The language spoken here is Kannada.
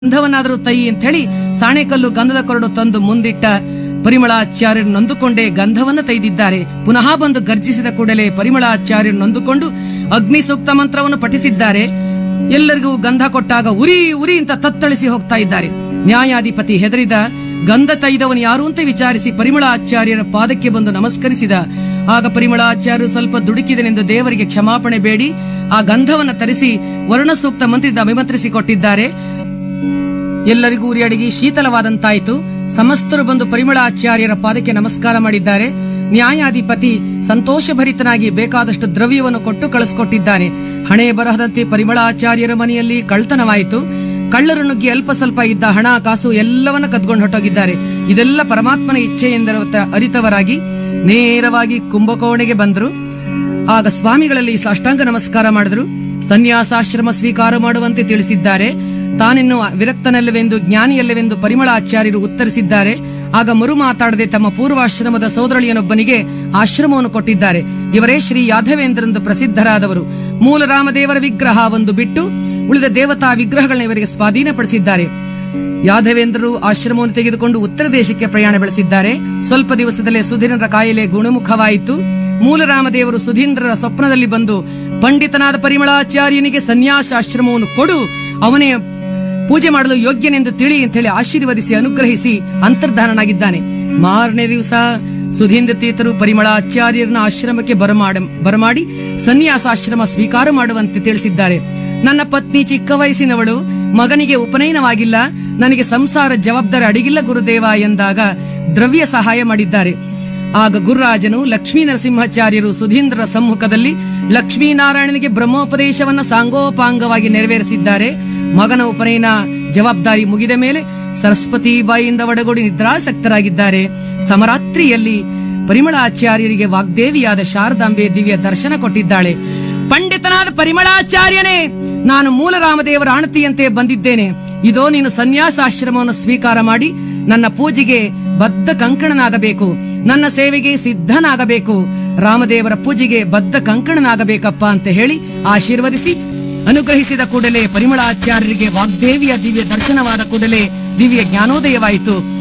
ಗಂಧವನ್ನಾದರೂ ತೈ ಅಂತ ಹೇಳಿ ಸಾಣೆಕಲ್ಲು ಗಂಧದ ಕೊರಡು ತಂದು ಮುಂದಿಟ್ಟ ಪರಿಮಳಾಚಾರ್ಯರು ನೊಂದುಕೊಂಡೇ ಗಂಧವನ್ನ ತೆಗೆದಿದ್ದಾರೆ ಪುನಃ ಬಂದು ಗರ್ಜಿಸಿದ ಕೂಡಲೇ ಪರಿಮಳಾಚಾರ್ಯರು ನೊಂದುಕೊಂಡು ಅಗ್ನಿ ಸೂಕ್ತ ಮಂತ್ರವನ್ನು ಪಠಿಸಿದ್ದಾರೆ ಎಲ್ಲರಿಗೂ ಗಂಧ ಕೊಟ್ಟಾಗ ಉರಿ ಉರಿ ಅಂತ ತತ್ತಳಿಸಿ ಹೋಗ್ತಾ ಇದ್ದಾರೆ ನ್ಯಾಯಾಧಿಪತಿ ಹೆದರಿದ ಗಂಧ ತೈದವನು ಯಾರು ಅಂತ ವಿಚಾರಿಸಿ ಪರಿಮಳಾಚಾರ್ಯರ ಪಾದಕ್ಕೆ ಬಂದು ನಮಸ್ಕರಿಸಿದ ಆಗ ಪರಿಮಳಾಚಾರ್ಯರು ಸ್ವಲ್ಪ ದುಡುಕಿದನೆಂದು ದೇವರಿಗೆ ಕ್ಷಮಾಪಣೆ ಬೇಡಿ ಆ ಗಂಧವನ್ನ ತರಿಸಿ ವರ್ಣ ಸೂಕ್ತ ಮಂತ್ರಿಯಿಂದ ಅಭಿಮಂತ್ರಿಸಿ ಕೊಟ್ಟಿದ್ದಾರೆ ಎಲ್ಲರಿಗೂ ಉರಿಯಡಿಗೆ ಶೀತಲವಾದಂತಾಯಿತು ಸಮಸ್ತರು ಬಂದು ಪರಿಮಳಾಚಾರ್ಯರ ಪಾದಕ್ಕೆ ನಮಸ್ಕಾರ ಮಾಡಿದ್ದಾರೆ ನ್ಯಾಯಾಧಿಪತಿ ಸಂತೋಷಭರಿತನಾಗಿ ಬೇಕಾದಷ್ಟು ದ್ರವ್ಯವನ್ನು ಕೊಟ್ಟು ಕಳಿಸ್ಕೊಟ್ಟಿದ್ದಾನೆ ಹಣೆ ಬರಹದಂತೆ ಪರಿಮಳಾಚಾರ್ಯರ ಮನೆಯಲ್ಲಿ ಕಳ್ತನವಾಯಿತು ಕಳ್ಳರು ನುಗ್ಗಿ ಅಲ್ಪ ಸ್ವಲ್ಪ ಇದ್ದ ಹಣ ಕಾಸು ಎಲ್ಲವನ್ನ ಕದ್ಕೊಂಡು ಹೊರಟೋಗಿದ್ದಾರೆ ಇದೆಲ್ಲ ಪರಮಾತ್ಮನ ಇಚ್ಛೆಯಿಂದ ಅರಿತವರಾಗಿ ನೇರವಾಗಿ ಕುಂಭಕೋಣೆಗೆ ಬಂದರು ಆಗ ಸ್ವಾಮಿಗಳಲ್ಲಿ ಸಾಷ್ಟಾಂಗ ನಮಸ್ಕಾರ ಮಾಡಿದ್ರು ಸನ್ಯಾಸಾಶ್ರಮ ಸ್ವೀಕಾರ ಮಾಡುವಂತೆ ತಿಳಿಸಿದ್ದಾರೆ ತಾನಿನ್ನು ವಿರಕ್ತನಲ್ಲವೆಂದು ಜ್ಞಾನಿಯಲ್ಲವೆಂದು ಪರಿಮಳಾಚಾರ್ಯರು ಉತ್ತರಿಸಿದ್ದಾರೆ ಆಗ ಮರು ಮಾತಾಡದೆ ತಮ್ಮ ಪೂರ್ವಾಶ್ರಮದ ಸೋದರಳಿಯನೊಬ್ಬನಿಗೆ ಆಶ್ರಮವನ್ನು ಕೊಟ್ಟಿದ್ದಾರೆ ಇವರೇ ಶ್ರೀ ಯಾದವೇಂದ್ರೆಂದು ಪ್ರಸಿದ್ಧರಾದವರು ಮೂಲ ರಾಮದೇವರ ವಿಗ್ರಹ ಒಂದು ಬಿಟ್ಟು ಉಳಿದ ದೇವತಾ ವಿಗ್ರಹಗಳನ್ನ ಇವರಿಗೆ ಸ್ವಾಧೀನಪಡಿಸಿದ್ದಾರೆ ಯಾದವೇಂದ್ರರು ಆಶ್ರಮವನ್ನು ತೆಗೆದುಕೊಂಡು ಉತ್ತರ ದೇಶಕ್ಕೆ ಪ್ರಯಾಣ ಬೆಳೆಸಿದ್ದಾರೆ ಸ್ವಲ್ಪ ದಿವಸದಲ್ಲೇ ಸುಧೀರರ ಕಾಯಿಲೆ ಗುಣಮುಖವಾಯಿತು ಮೂಲರಾಮದೇವರು ಸುಧೀಂದ್ರರ ಸ್ವಪ್ನದಲ್ಲಿ ಬಂದು ಪಂಡಿತನಾದ ಪರಿಮಳಾಚಾರ್ಯನಿಗೆ ಸನ್ಯಾಸಾಶ್ರಮವನ್ನು ಕೊಡು ಅವನೇ ಪೂಜೆ ಮಾಡಲು ಯೋಗ್ಯನೆಂದು ತಿಳಿ ಅಂತ ಹೇಳಿ ಆಶೀರ್ವದಿಸಿ ಅನುಗ್ರಹಿಸಿ ಅಂತರ್ಧಾನನಾಗಿದ್ದಾನೆ ಮಾರನೇ ದಿವಸ ಸುಧೀಂದ್ರ ತೀರ್ಥರು ಪರಿಮಳಾಚಾರ್ಯರನ್ನ ಆಶ್ರಮಕ್ಕೆ ಬರಮಾಡ ಬರಮಾಡಿ ಸನ್ಯಾಸಾಶ್ರಮ ಸ್ವೀಕಾರ ಮಾಡುವಂತೆ ತಿಳಿಸಿದ್ದಾರೆ ನನ್ನ ಪತ್ನಿ ಚಿಕ್ಕ ವಯಸ್ಸಿನವಳು ಮಗನಿಗೆ ಉಪನಯನವಾಗಿಲ್ಲ ನನಗೆ ಸಂಸಾರ ಜವಾಬ್ದಾರಿ ಅಡಿಗಿಲ್ಲ ಗುರುದೇವ ಎಂದಾಗ ದ್ರವ್ಯ ಸಹಾಯ ಮಾಡಿದ್ದಾರೆ ಆಗ ಗುರುರಾಜನು ಲಕ್ಷ್ಮೀ ನರಸಿಂಹಾಚಾರ್ಯರು ಸುಧೀಂದ್ರರ ಸಮ್ಮುಖದಲ್ಲಿ ಲಕ್ಷ್ಮೀನಾರಾಯಣನಿಗೆ ಬ್ರಹ್ಮೋಪದೇಶವನ್ನ ಸಾಂಗೋಪಾಂಗವಾಗಿ ನೆರವೇರಿಸಿದ್ದಾರೆ ಮಗನ ಉಪನಯನ ಜವಾಬ್ದಾರಿ ಮುಗಿದ ಮೇಲೆ ಸರಸ್ವತಿ ಬಾಯಿಯಿಂದ ಒಡಗೂಡಿ ನಿದ್ರಾಸಕ್ತರಾಗಿದ್ದಾರೆ ಸಮರಾತ್ರಿಯಲ್ಲಿ ಪರಿಮಳಾಚಾರ್ಯರಿಗೆ ವಾಗ್ದೇವಿಯಾದ ಶಾರದಾಂಬೆ ದಿವ್ಯ ದರ್ಶನ ಕೊಟ್ಟಿದ್ದಾಳೆ ಪಂಡಿತನಾದ ಪರಿಮಳಾಚಾರ್ಯನೇ ನಾನು ಮೂಲ ರಾಮದೇವರ ಆಣತಿಯಂತೆ ಬಂದಿದ್ದೇನೆ ಇದೋ ನೀನು ಸನ್ಯಾಸಾಶ್ರಮವನ್ನು ಸ್ವೀಕಾರ ಮಾಡಿ ನನ್ನ ಪೂಜೆಗೆ ಬದ್ಧ ಕಂಕಣನಾಗಬೇಕು ನನ್ನ ಸೇವೆಗೆ ಸಿದ್ಧನಾಗಬೇಕು ರಾಮದೇವರ ಪೂಜೆಗೆ ಬದ್ಧ ಕಂಕಣನಾಗಬೇಕಪ್ಪ ಅಂತ ಹೇಳಿ ಆಶೀರ್ವದಿಸಿ ಅನುಗ್ರಹಿಸಿದ ಕೂಡಲೇ ಪರಿಮಳಾಚಾರ್ಯರಿಗೆ ವಾಗ್ದೇವಿಯ ದಿವ್ಯ ದರ್ಶನವಾದ ಕೂಡಲೇ ದಿವ್ಯ ಜ್ಞಾನೋದಯವಾಯಿತು